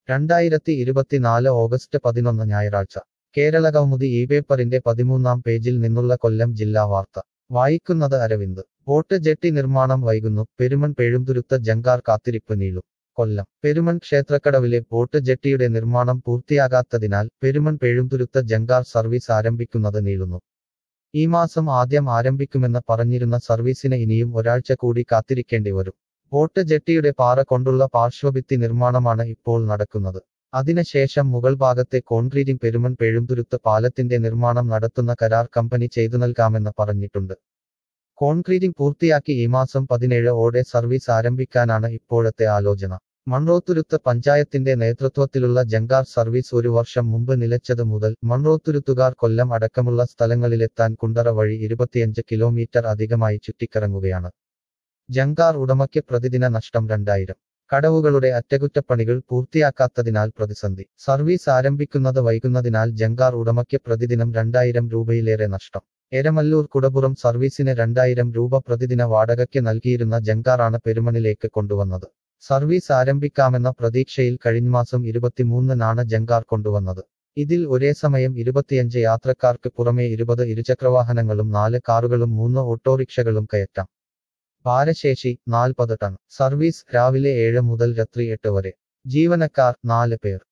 രണ്ടായിരത്തി ഇരുപത്തിനാല് ഓഗസ്റ്റ് പതിനൊന്ന് ഞായറാഴ്ച കേരളകൗമുദി ഈ പേപ്പറിന്റെ പതിമൂന്നാം പേജിൽ നിന്നുള്ള കൊല്ലം ജില്ലാ വാർത്ത വായിക്കുന്നത് അരവിന്ദ് ബോട്ട് ജെട്ടി നിർമ്മാണം വൈകുന്നു പെരുമൺ പെഴുന്തുരുത്ത ജങ്കാർ കാത്തിരിപ്പ് നീളും കൊല്ലം പെരുമൺ ക്ഷേത്രക്കടവിലെ ബോട്ട് ജെട്ടിയുടെ നിർമ്മാണം പൂർത്തിയാകാത്തതിനാൽ പെരുമൺ പെഴുന്തുരുത്ത ജങ്കാർ സർവീസ് ആരംഭിക്കുന്നത് നീളുന്നു ഈ മാസം ആദ്യം ആരംഭിക്കുമെന്ന് പറഞ്ഞിരുന്ന സർവീസിന് ഇനിയും ഒരാഴ്ച കൂടി കാത്തിരിക്കേണ്ടി വരും ബോട്ട് ജെട്ടിയുടെ പാറ കൊണ്ടുള്ള പാർശ്വഭിത്തി നിർമ്മാണമാണ് ഇപ്പോൾ നടക്കുന്നത് അതിനുശേഷം മുകൾ ഭാഗത്തെ കോൺക്രീറ്റിംഗ് പെരുമൺ പെഴുന്തുരുത്ത് പാലത്തിന്റെ നിർമ്മാണം നടത്തുന്ന കരാർ കമ്പനി ചെയ്തു നൽകാമെന്ന് പറഞ്ഞിട്ടുണ്ട് കോൺക്രീറ്റിംഗ് പൂർത്തിയാക്കി ഈ മാസം പതിനേഴ് ഓടെ സർവീസ് ആരംഭിക്കാനാണ് ഇപ്പോഴത്തെ ആലോചന മൺറോത്തുരുത്ത് പഞ്ചായത്തിന്റെ നേതൃത്വത്തിലുള്ള ജങ്കാർ സർവീസ് ഒരു വർഷം മുമ്പ് നിലച്ചത് മുതൽ മൺറോത്തുരുത്തുകാർ കൊല്ലം അടക്കമുള്ള സ്ഥലങ്ങളിലെത്താൻ കുണ്ടറ വഴി ഇരുപത്തിയഞ്ച് കിലോമീറ്റർ അധികമായി ചുറ്റിക്കറങ്ങുകയാണ് ജങ്കാർ ഉടമയ്ക്ക് പ്രതിദിന നഷ്ടം രണ്ടായിരം കടവുകളുടെ അറ്റകുറ്റപ്പണികൾ പൂർത്തിയാക്കാത്തതിനാൽ പ്രതിസന്ധി സർവീസ് ആരംഭിക്കുന്നത് വൈകുന്നതിനാൽ ജങ്കാർ ഉടമയ്ക്ക് പ്രതിദിനം രണ്ടായിരം രൂപയിലേറെ നഷ്ടം എരമല്ലൂർ കുടപുറം സർവീസിന് രണ്ടായിരം രൂപ പ്രതിദിന വാടകയ്ക്ക് നൽകിയിരുന്ന ജങ്കാറാണ് പെരുമണിലേക്ക് കൊണ്ടുവന്നത് സർവീസ് ആരംഭിക്കാമെന്ന പ്രതീക്ഷയിൽ കഴിഞ്ഞമാസം ഇരുപത്തിമൂന്നിനാണ് ജങ്കാർ കൊണ്ടുവന്നത് ഇതിൽ ഒരേ സമയം ഇരുപത്തിയഞ്ച് യാത്രക്കാർക്ക് പുറമെ ഇരുപത് ഇരുചക്രവാഹനങ്ങളും നാല് കാറുകളും മൂന്ന് ഓട്ടോറിക്ഷകളും കയറ്റാം ഭാരശേഷി നാൽപ്പത് ടൺ സർവീസ് രാവിലെ ഏഴ് മുതൽ രാത്രി എട്ട് വരെ ജീവനക്കാർ നാല് പേർ